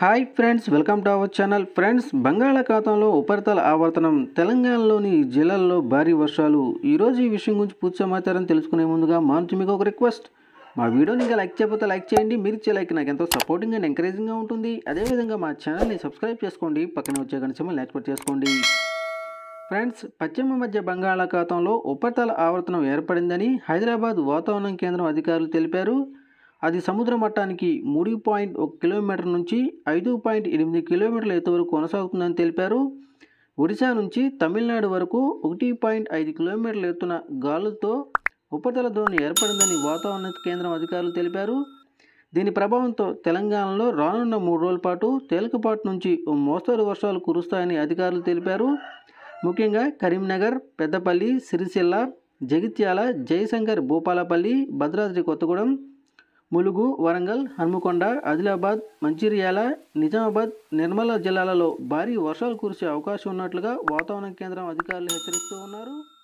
hi friends welcome to our channel friends బంగాళాఖాతంలో ఉపరితల ఆవర్తనం తెలంగాణలోని జిల్లాల్లో భారీ వర్షాలు ఈరోజు ఈ విషయం గురించి పూర్తి సమాచారం తెలుసుకునే ముందుగా మా నుంచి మీకు ఒక రిక్వెస్ట్ మా వీడియోని ఇంకా లైక్ చేయకపోతే లైక్ చేయండి మీరు ఇచ్చే లైక్ నాకు ఎంతో సపోర్టింగ్ అండ్ ఎంకరేజింగ్గా ఉంటుంది అదేవిధంగా మా ఛానల్ని సబ్స్క్రైబ్ చేసుకోండి పక్కన వచ్చే గణిసమ యాక్టివేట్ చేసుకోండి ఫ్రెండ్స్ పశ్చిమ మధ్య బంగాళాఖాతంలో ఉపరితల ఆవర్తనం ఏర్పడిందని హైదరాబాద్ వాతావరణ కేంద్రం అధికారులు తెలిపారు అది సముద్ర మట్టానికి మూడు పాయింట్ ఒక కిలోమీటర్ నుంచి ఐదు పాయింట్ ఎనిమిది కిలోమీటర్ల ఎత్తు వరకు కొనసాగుతుందని తెలిపారు ఒడిశా నుంచి తమిళనాడు వరకు ఒకటి పాయింట్ ఐదు కిలోమీటర్ల ఎత్తున గాలులతో ఉపరితల ద్రోణి ఏర్పడిందని వాతావరణ కేంద్రం అధికారులు తెలిపారు దీని ప్రభావంతో తెలంగాణలో రానున్న మూడు రోజుల పాటు తేలికపాటి నుంచి ఓ మోస్తరు వర్షాలు కురుస్తాయని అధికారులు తెలిపారు ముఖ్యంగా కరీంనగర్ పెద్దపల్లి సిరిసిల్ల జగిత్యాల జయశంకర్ భూపాలపల్లి భద్రాద్రి కొత్తగూడెం ములుగు వరంగల్ హన్మకొండ ఆదిలాబాద్ మంచిర్యాల నిజామాబాద్ నిర్మల జిల్లాలలో భారీ వర్షాలు కురిసే అవకాశం ఉన్నట్లుగా వాతావరణ కేంద్రం అధికారులు హెచ్చరిస్తూ ఉన్నారు